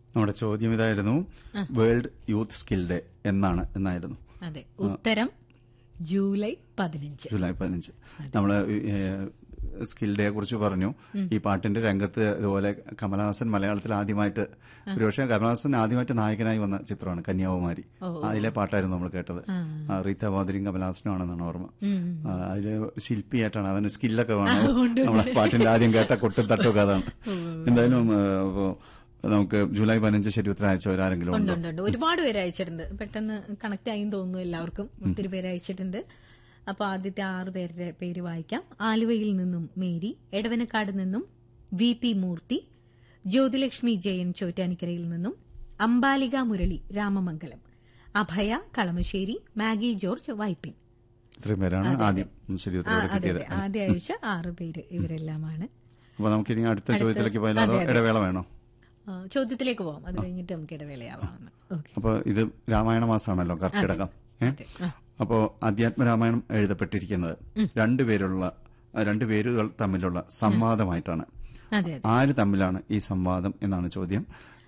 നമ്മുടെ ചോദ്യം ഇതായിരുന്നു വേൾഡ് യൂത്ത് സ്കിൽ ഡേ എന്നാണ് എന്നായിരുന്നു അതെ ഉത്തരം ജൂലൈ പതിനഞ്ച് ജൂലൈ പതിനഞ്ച് നമ്മള് സ്കിൽ ഡേയെ കുറിച്ച് പറഞ്ഞു ഈ പാട്ടിന്റെ രംഗത്ത് ഇതുപോലെ കമലഹാസൻ മലയാളത്തിൽ ആദ്യമായിട്ട് ഒരുപക്ഷെ കമലഹാസൻ ആദ്യമായിട്ട് നായകനായി വന്ന ചിത്രമാണ് കന്യാകുമാരി അതിലെ പാട്ടായിരുന്നു നമ്മൾ കേട്ടത് ആ, റീത്ത വാതിരിയും കമലഹാസനും ആണെന്നാണ് ഓർമ്മ ആ, അതില് ശില്പിയായിട്ടാണ് അവന് സ്കില്ലൊക്കെ വേണം നമ്മളെ പാട്ടിന്റെ ആദ്യം കേട്ട കൊട്ടും തട്ടും അതാണ് എന്തായാലും ആ, ഇപ്പോ നമുക്ക് ജൂലൈ പതിനഞ്ച് ശരി ഉത്തരം അയച്ചവരാരെങ്കിലും ഉണ്ട് ഉണ്ടോ ഉണ്ട് ഉണ്ട് ഒരുപാട് പേര് അയച്ചിട്ടുണ്ട് പെട്ടെന്ന് കണക്ട് ആയി തോന്നുന്നു എല്ലാവർക്കും ഒത്തിരി പേര് അയച്ചിട്ടുണ്ട് അപ്പൊ ആദ്യത്തെ ആറ് പേരുടെ പേര് വായിക്കാം ആലുവയിൽ നിന്നും മേരി എടവനക്കാട് നിന്നും വി പി മൂർത്തി ജ്യോതിലക്ഷ്മി ജയൻ ചോറ്റാനിക്കരയിൽ നിന്നും അംബാലിക മുരളി രാമമംഗലം അഭയ കളമശ്ശേരി മാഗി ജോർജ് വൈപ്പിൻ ഇത്രയും പേരാണ് ആദ്യം ശരി ആ, ഉത്തരം അതെ കിട്ടിയത് അതെ ആദ്യം അയച്ച ആറ് പേര് ഇവരെല്ലാമാണ് അപ്പൊ നമുക്ക് ഇനി അടുത്ത ചോദ്യത്തിലേക്ക് പോയാലോ അതോ ഇടവേള വേണോ ആ, ചോദ്യത്തിലേക്ക് പോവാം അത് കഴിഞ്ഞിട്ട് നമുക്ക് ഇടവേളയാവാം ഓക്കെ അപ്പൊ ഇത് രാമായണ മാസമാണല്ലോ കർക്കിടകം ഏ? അതെ ആ അപ്പോ അധ്യാത്മ രാമായണം എഴുതപ്പെട്ടിരിക്കുന്നത് രണ്ടുപേരുള്ള രണ്ടു പേരുകൾ തമ്മിലുള്ള സംവാദമായിട്ടാണ് അതെ അതെ ആര് തമ്മിലാണ് ഈ സംവാദം എന്നാണ് ചോദ്യം